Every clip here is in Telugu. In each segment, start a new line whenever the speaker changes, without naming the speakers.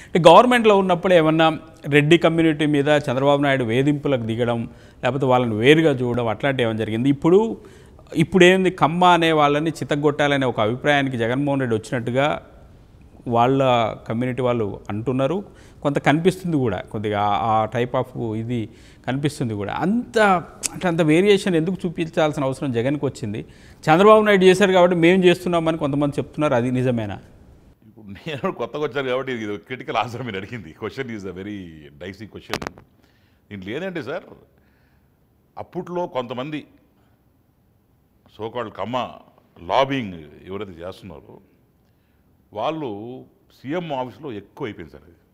అంటే గవర్నమెంట్లో ఉన్నప్పుడు ఏమన్నా రెడ్డి కమ్యూనిటీ మీద చంద్రబాబు నాయుడు వేధింపులకు దిగడం లేకపోతే వాళ్ళని వేరుగా చూడడం అట్లాంటివి ఏమైనా జరిగింది ఇప్పుడు ఇప్పుడు ఏంది కమ్మ అనే వాళ్ళని చిత్తగొట్టాలనే ఒక అభిప్రాయానికి జగన్మోహన్ రెడ్డి వచ్చినట్టుగా వాళ్ళ కమ్యూనిటీ వాళ్ళు అంటున్నారు కొంత కనిపిస్తుంది కూడా కొద్దిగా ఆ- ఆ టైప్ ఆఫ్ ఇది కనిపిస్తుంది కూడా అంత అంటే అంత వేరియేషన్ ఎందుకు చూపించాల్సిన అవసరం జగన్కి వచ్చింది చంద్రబాబు నాయుడు చేశారు కాబట్టి మేము చేస్తున్నామని కొంతమంది చెప్తున్నారు అది నిజమేనా
ఇప్పుడు నేను కొత్తగా వచ్చాను కాబట్టి ఇది క్రిటికల్ ఆన్సర్ మీరు అడిగింది question is a very dicey question దీంట్లో ఏంటంటే సార్ అప్పట్లో కొంతమంది సోకాళ్ళు కమ్మ లాబింగ్ ఎవరైతే చేస్తున్నారో వాళ్ళు సీఎం ఆఫీస్లో ఎక్కువ అయిపోయింది సార్ అది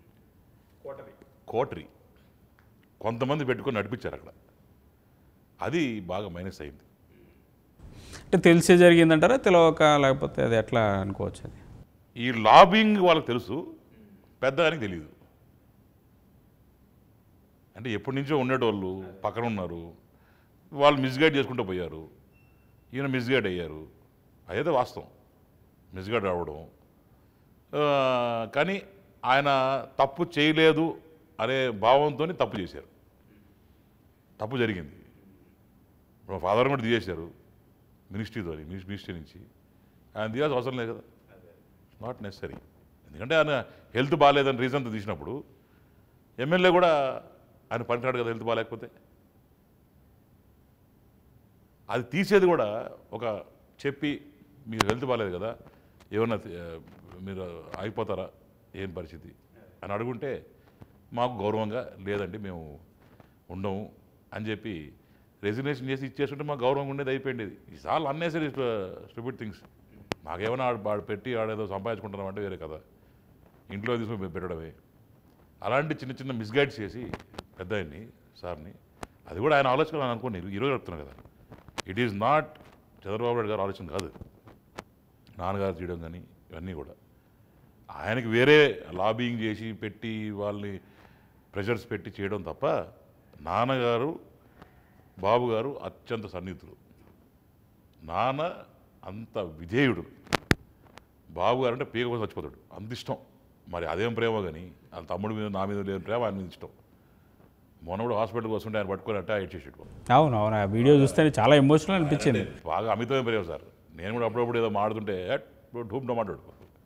కోటరీ కొంతమంది పెట్టుకొని నడిపించారు అక్కడ అది బాగా మైనస్ అయింది
అంటే తెలిసే జరిగిందంటారా తెలియక లేకపోతే అది ఎట్లా అనుకోవచ్చు అది
ఈ లాబింగ్ వాళ్ళకి తెలుసు పెద్దగానికి తెలియదు అంటే ఎప్పటి నుంచో ఉండేటోళ్ళు పక్కన ఉన్నారు వాళ్ళు మిస్గైడ్ చేసుకుంటూ పోయారు ఈయన మిస్గైడ్ అయ్యారు అదైతే వాస్తవం మిస్గైడ్ అవ్వడం ఆ, కానీ ఆయన తప్పు చేయలేదు అనే భావంతో తప్పు చేశారు తప్పు జరిగింది ఇప్పుడు ఫాదర్ కూడా తీసేశారు మినిస్ట్రీతో మినిస్ట్రీ నుంచి ఆయన తీయాల్సిన అవసరం లేదు కదా నాట్ నెసరీ ఎందుకంటే ఆయన హెల్త్ బాగాలేదని రీజన్తో తీసినప్పుడు ఎమ్మెల్యే కూడా ఆయన పనికిరాడు కదా హెల్త్ బాగాలేకపోతే అది తీసేది కూడా ఒక చెప్పి మీరు హెల్త్ బాగాలేదు కదా ఏమన్నా ఆ, మీరు ఆగిపోతారా ఏం పరిస్థితి అని అడుగుంటే మాకు గౌరవంగా లేదండి మేము ఉండము అని చెప్పి రెసిగ్నేషన్ చేసి ఇచ్చేస్తుంటే మాకు గౌరవం ఉండేది అయిపోయింది it's all unnecessary stupid things మాకేమైనా ఆడు ఆడు పెట్టి ఆడేదో సంపాదించుకుంటున్నాం అంటే వేరే కదా ఇంట్లో తీసుకొని పెట్టడమే అలాంటి చిన్న చిన్న మిస్గైడ్స్ చేసి పెద్ద ఆయన్ని సార్ని అది కూడా ఆయన ఆలోచన అని అనుకోండి ఈరోజు చెప్తున్నా కదా it is not Chandrababu Naidu garu ఆలోచన కాదు నాన్నగారు చేయడం కానీ ఇవన్నీ కూడా ఆయనకి వేరే లాబింగ్ చేసి పెట్టి వాళ్ళని ప్రెషర్స్ పెట్టి చేయడం తప్ప నాన్నగారు బాబు గారు అత్యంత సన్నిహితులు నాన్న అంత విధేయుడు బాబు గారు అంటే పీక కోసం చచ్చిపోతాడు అంత ఇష్టం మరి అదేం ప్రేమ కానీ వాళ్ళ తమ్ముడి మీద నా మీద లేని ప్రేమ ఆయన మీద ఇష్టం మొన్నప్పుడు హాస్పిటల్కి వస్తుంటే ఆయన పట్టుకొని అట్టా ఏడ్ చేసేటు
అవును అవును ఆ వీడియో చూస్తే చాలా ఎమోషనల్ అనిపించింది
బాగా అమితమైన ప్రేమ సార్ నేను కూడా అప్పుడప్పుడు ఏదో మాడుతుంటే ఢూమ్ మాట్లాడు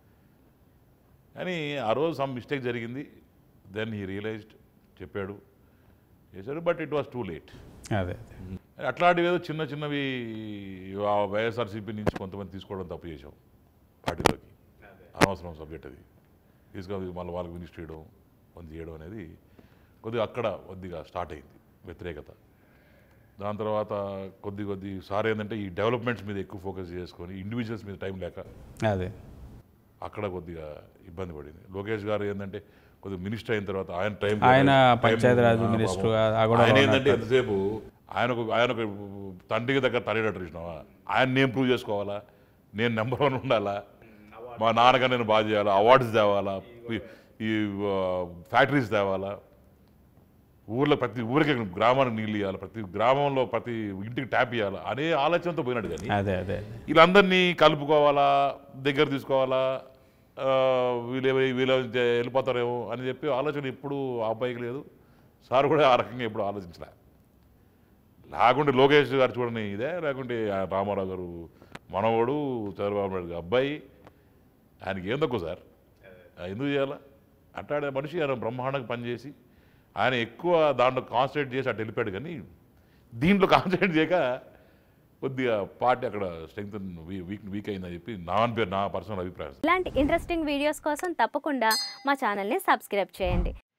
కానీ ఆ రోజు సమ్ మిస్టేక్ జరిగింది దెన్ హీ రియలైజ్డ్ చెప్పాడు చేశాడు but it was too late
అదే అదే
అట్లాంటివి ఏదో చిన్న చిన్నవి ఆ వైఎస్ఆర్సీపీ నుంచి కొంతమంది తీసుకోవడం తప్పు చేసాం పార్టీలోకి అనవసరం సబ్జెక్ట్ అది తీసుకొని మళ్ళీ వాళ్ళకి మినిస్టర్ చేయడం కొంత చేయడం అనేది కొద్దిగా అక్కడ కొద్దిగా స్టార్ట్ అయింది వ్యతిరేకత దాని తర్వాత కొద్ది కొద్ది సార్ ఏంటంటే ఈ డెవలప్మెంట్స్ మీద ఎక్కువ ఫోకస్ చేసుకొని ఇండివిజువల్స్ మీద టైం లేక
అదే
అక్కడ కొద్దిగా ఇబ్బంది పడింది లోకేష్ గారు ఏంటంటే కొద్దిగా మినిస్టర్ అయిన తర్వాత ఆయన టైం
ఆయన
టైం-
పంచాయతీరాజ్
ఆ,
మినిస్టర్
పాపం.
ఆ కూడా
ఆయన ఏంటంటే ఎంతసేపు ఆయనకు ఆయనకు తండ్రికి దగ్గర తల్లిదండ్రులు చూసినావా ఆయన నేను ప్రూవ్ చేసుకోవాలా నేను నెంబర్ వన్ ఉండాలా మా నాన్నగా నేను బాగా చేయాలా అవార్డ్స్ తేవాలా ఈ- ఈ ఫ్యాక్టరీస్ తేవాలా ఊర్లో ప్రతి ఊరికి గ్రామానికి నీళ్ళు ఇవ్వాలి ప్రతి గ్రామంలో ప్రతి ఇంటికి ట్యాప్ ఇవ్వాలా అనే ఆలోచనతో పోయినాడు కానీ
అదే అదే
వీళ్ళందరినీ కలుపుకోవాలా దగ్గర తీసుకోవాలా ఆ, వీళ్ళు ఏమై- వీళ్ళు చే- వెళ్ళిపోతారేమో అని చెప్పి ఆలోచన ఎప్పుడు ఆ అబ్బాయికి లేదు సార్ కూడా ఆ రకంగా ఎప్పుడు ఆలోచించలే లేకుంటే లోకేష్ గారు చూడని ఇదే లేకుంటే ఆ రామారావు గారు మనవడు చంద్రబాబు నాయుడు గారు అబ్బాయి ఆయనకి ఏం తక్కువ సార్ ఆ, ఎందుకు చేయాలా అట్టాడే మనిషి ఆయన బ్రహ్మాండంగా పనిచేసి ఆయన ఎక్కువ దాంట్లో కాన్సన్ట్రేట్ చేసి అటు వెళ్ళిపోయాడు కానీ దీంట్లో కాన్సన్ట్రేట్ చేయక కొద్దిగా పార్టీ అక్కడ స్ట్రెంగ్త్ వీక్ వీక్ అయిందని చెప్పి నా పేరు నా పర్సనల్ అభిప్రాయం
ఇలాంటి ఇంట్రెస్టింగ్ వీడియోస్ కోసం తప్పకుండా మా ఛానల్ని సబ్స్క్రైబ్ చేయండి